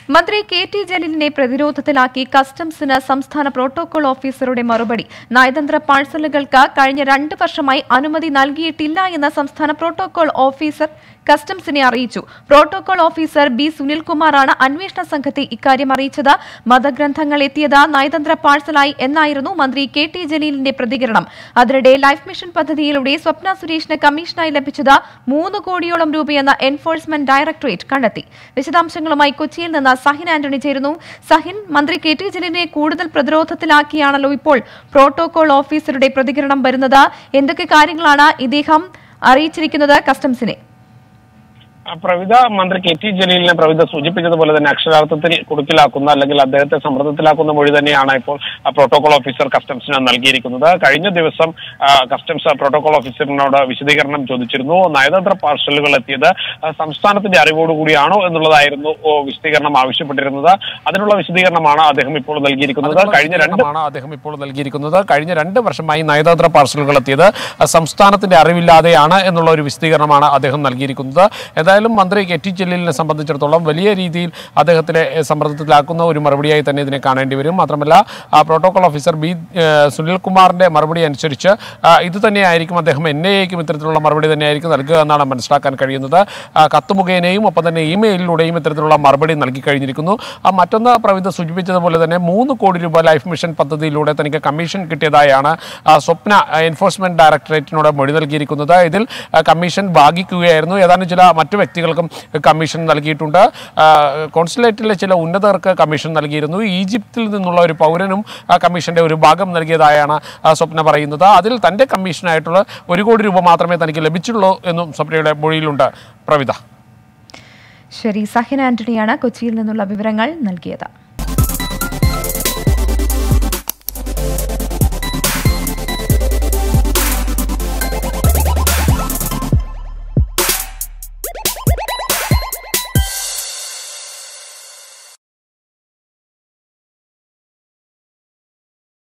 മന്ത്രി K T ജലീലിനെ പ്രതിരോധത്തിലാക്കി കസ്റ്റംസിന് സംസ്ഥാന protocol ഓഫീസറുടെ മറുപടി നയതന്ത്ര പാഴ്സലുകൾക്ക് കഴിഞ്ഞ രണ്ട് വർഷമായി അനുമതി നൽകിയിട്ടില്ല എന്ന സംസ്ഥാന പ്രോട്ടോകോൾ ഓഫീസർ കസ്റ്റംസിനെ അറിയിച്ചു പ്രോട്ടോകോൾ ഓഫീസർ ബി സുനിൽകുമാറാണ് അന്വേഷണ സംഘത്തെ ഇക്കാര്യം അറിയിച്ചത് മതഗ്രന്ഥങ്ങൾ എത്തിയത് നയതന്ത്ര പാഴ്സലായി എന്നായിരുന്നു മന്ത്രി കെ ടി ജലീലിന്റെ പ്രതികരണം അതിനിടെ ലൈഫ് മിഷൻ പദ്ധതിയിലൂടെ സ്വപ്ന സുരേഷിന് കമ്മീഷനായി ലഭിച്ചത് മൂന്ന് കോടിയോളം രൂപയെന്ന് എൻഫോഴ്സ്മെന്റ് ഡയറക്ടറേറ്റ് കണ്ടെത്തി വിശദാംശങ്ങളുമായി കൊച്ചിയിൽ നിന്ന് സഹിൻ ആന്റണി ചേരുന്നു സഹിൻ മന്ത്രി കെ ടി ജലീലിനെ കൂടുതൽ പ്രതിരോധത്തിലാക്കിയാണല്ലോ ഇപ്പോൾ പ്രോട്ടോകോൾ ഓഫീസറുടെ പ്രതികരണം വരുന്നത് എന്തൊക്കെ കാര്യങ്ങളാണ് ഇദ്ദേഹം അറിയിച്ചിരിക്കുന്നത് കസ്റ്റംസിനെ ആ, പ്രവിധ മന്ത്രി കെ ടി ജലീലിനെ പ്രവിധ സൂചിപ്പിച്ചതുപോലെ തന്നെ അക്ഷരാർത്ഥത്തിൽ കുടുക്കിലാക്കുന്ന അല്ലെങ്കിൽ അദ്ദേഹത്തെ സമ്മർദ്ദത്തിലാക്കുന്ന മൊഴി തന്നെയാണ് ഇപ്പോൾ ആ, പ്രോട്ടോകോൾ ഓഫീസർ കസ്റ്റംസിന് നൽകിയിരിക്കുന്നത് കഴിഞ്ഞ ദിവസം ആ, കസ്റ്റംസ് പ്രോട്ടോകോൾ ഓഫീസറിനോട് വിശദീകരണം ചോദിച്ചിരുന്നു നയതന്ത്ര പാർസലുകൾ എത്തിയത് ആ, സംസ്ഥാനത്തിന്റെ അറിവോടുകൂടിയാണോ എന്നുള്ളതായിരുന്നു ഓ, വിശദീകരണം ആവശ്യപ്പെട്ടിരുന്നത് അതിനുള്ള വിശദീകരണമാണ് അദ്ദേഹം ഇപ്പോൾ നൽകിയിരിക്കുന്നത് അതിനുള്ള കഴിഞ്ഞ രണ്ട് വിശദീകരണമാണ് അദ്ദേഹം ഇപ്പോൾ നൽകിയിരിക്കുന്നത് കഴിഞ്ഞ രണ്ട് വർഷമായി നയതന്ത്ര പാർസലുകൾ എത്തിയത് അഹ് സംസ്ഥാനത്തിന്റെ അറിവില്ലാതെയാണ് എന്നുള്ള ഒരു വിശദീകരണമാണ് അദ്ദേഹം നൽകിയിരിക്കുന്നത് ഏതായാലും മന്ത്രി കെ ടി ജലീലിനെ സംബന്ധിച്ചിടത്തോളം വലിയ രീതിയിൽ അദ്ദേഹത്തിനെ എഹ്, സമ്മർദ്ദത്തിലാക്കുന്ന ഒരു മറുപടിയായി തന്നെ ഇതിനെ കാണേണ്ടി വരും മാത്രമല്ല ആ, പ്രോട്ടോകോൾ ഓഫീസർ ബി ഏഹ്, സുനിൽകുമാറിന്റെ മറുപടി അനുസരിച്ച് ആ, ഇത് തന്നെയായിരിക്കും അദ്ദേഹം എൻ ഐ എക്കും ഇത്തരത്തിലുള്ള മറുപടി തന്നെയായിരിക്കും നൽകുക എന്നാണ് മനസ്സിലാക്കാൻ കഴിയുന്നത് ആ, കത്ത് മുഖേനയും ഒപ്പം തന്നെ ഇമെയിലിലൂടെയും ഇത്തരത്തിലുള്ള മറുപടി നൽകി കഴിഞ്ഞിരിക്കുന്നു ആ, മറ്റൊന്ന് പ്രവിധ സൂചിപ്പിച്ചതുപോലെ തന്നെ മൂന്ന് കോടി രൂപ ലൈഫ് മിഷൻ പദ്ധതിയിലൂടെ തനിക്ക് കമ്മീഷൻ കിട്ടിയതായാണ് ആ, സ്വപ്ന ആ, എൻഫോഴ്സ്മെന്റ് ഡയറക്ടറേറ്റിനോട് മൊഴി നൽകിയിരിക്കുന്നത് ഇതിൽ ആ, കമ്മീഷൻ ഭാഗിക്കുകയായിരുന്നു ഏതാനും ചില മറ്റു വ്യക്തികൾക്കും കമ്മീഷൻ നൽകിയിട്ടുണ്ട് ആ, കോൺസുലേറ്റിലെ ചില ഉന്നതർക്ക് കമ്മീഷൻ നൽകിയിരുന്നു ഈജിപ്തിൽ നിന്നുള്ള ഒരു പൗരനും ആ കമ്മീഷന്റെ ഒരു ഭാഗം നൽകിയതായാണ് ആ, സ്വപ്ന പറയുന്നത് അതിൽ തന്റെ കമ്മീഷനായിട്ടുള്ള ഒരു കോടി രൂപ മാത്രമേ തനിക്ക് ലഭിച്ചുള്ളൂ എന്നും സ്വപ്നയുടെ മൊഴിയിലുണ്ട് പ്രവിധ ശരി സഹിൻ ആന്റണിയാണ് കൊച്ചിയിൽ നിന്നുള്ള വിവരങ്ങൾ നൽകിയത്